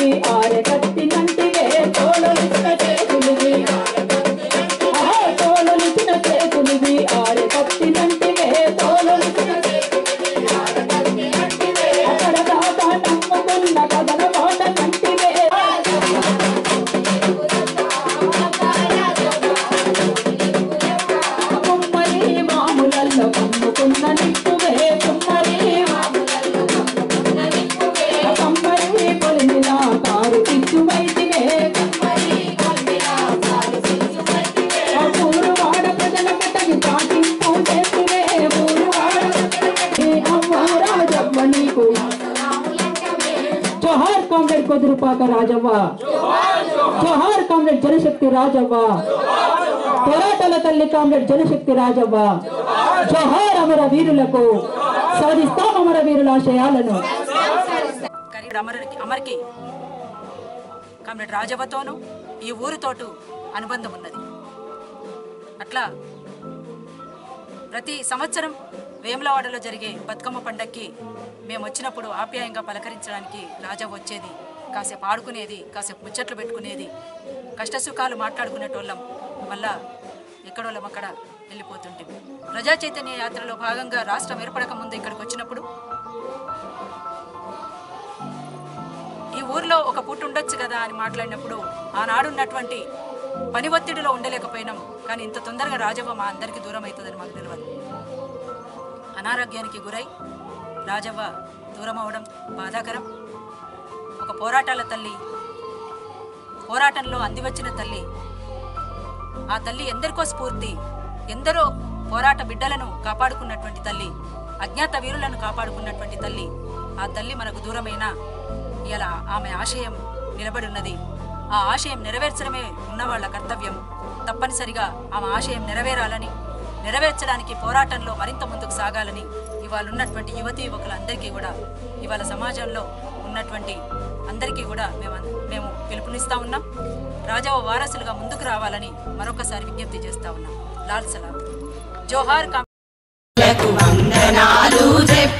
ఆరె కత్తినంటివే తోడలిసిన చేతులివి ఆహా, తోడలిసిన చేతులివి ఆరె కత్తినంటివే తోడలిసిన అక్కడ దాకా నమ్ముకున్న కథల పాట కంటివే కుమ్మరి మాములల్లో కమ్ముకున్న నిప్పువే కుమ్మరి కమ్మరి కొలిమిన కారు పిచ్చువైతివే ఊరు వాడ ప్రజల కటకి పాటింపు చేతివే ఊరు వాడ ఏ అవ్వ రాజవ్వ నీకు జోహార్ కామ్రేడ్ కొదురుపాక రాజవ్వ జోహార్ కామ్రేడ్ జనశక్తి రాజవ్వ పోరాటాల తల్లి కామ్రేడ్ జనశక్తి రాజవ్వ జోహార్ అమర వీరులకు సాధిస్తాం అమర వీరుల ఆశయాలను కరీడ్ అమరకి అమర్కి కామ్రేడ్ రాజవ్వతోనూ ఈ ఊరితోటూ అనుబంధం ఉన్నది అట్లా ప్రతి సంవత్సరం వేములవాడలో జరిగే బతుకమ్మ పండక్కి మేము వచ్చినప్పుడు ఆప్యాయంగా పలకరించడానికి రాజవ్వ వచ్చేది కాసేపు ఆడుకునేది కాసేపు ముచ్చట్లు పెట్టుకునేది కష్టసుఖాలు మాట్లాడుకునేటోళ్ళం మళ్ళా ఎక్కడోళ్ళం అక్కడ వెళ్ళిపోతుంటే ప్రజా చైతన్య యాత్రలో భాగంగా రాష్ట్రం ఏర్పడక ముందు ఇక్కడికి వచ్చినప్పుడు ఈ ఊర్లో ఒక పుట్టు ఉండొచ్చు కదా అని మాట్లాడినప్పుడు ఆనాడున్నటువంటి పని ఒత్తిడిలో ఉండలేకపోయినాం కానీ ఇంత తొందరగా రాజవ్వ మా అందరికీ దూరం అవుతుందని మాకు తెలియదు అనారోగ్యానికి గురై రాజవ్వ దూరం అవడం బాధాకరం ఒక పోరాటాల తల్లి పోరాటంలో అందివచ్చిన తల్లి ఆ తల్లి ఎందరికో స్ఫూర్తి ఎందరో పోరాట బిడ్డలను కాపాడుకున్నటువంటి తల్లి అజ్ఞాత వీరులను కాపాడుకున్నటువంటి తల్లి ఆ తల్లి మనకు దూరమైన ఇలా ఆమె ఆశయం నిలబడి ఉన్నది ఆ ఆశయం నెరవేర్చడమే ఉన్న వాళ్ళ కర్తవ్యం తప్పనిసరిగా ఆమె ఆశయం నెరవేరాలని నెరవేర్చడానికి పోరాటంలో మరింత ముందుకు సాగాలని ఇవాళ ఉన్నటువంటి యువతి యువకులందరికీ కూడా ఇవాళ సమాజంలో ఉన్నటువంటి అందరికీ కూడా మేము అన్- మేము పిలుపునిస్తా ఉన్నాం రాజవ వారసులుగా ముందుకు రావాలని మరొకసారి విజ్ఞప్తి చేస్తా ఉన్నాం లాల్ సలాం జోహార్ కామ్ వందనాలు చెప్ప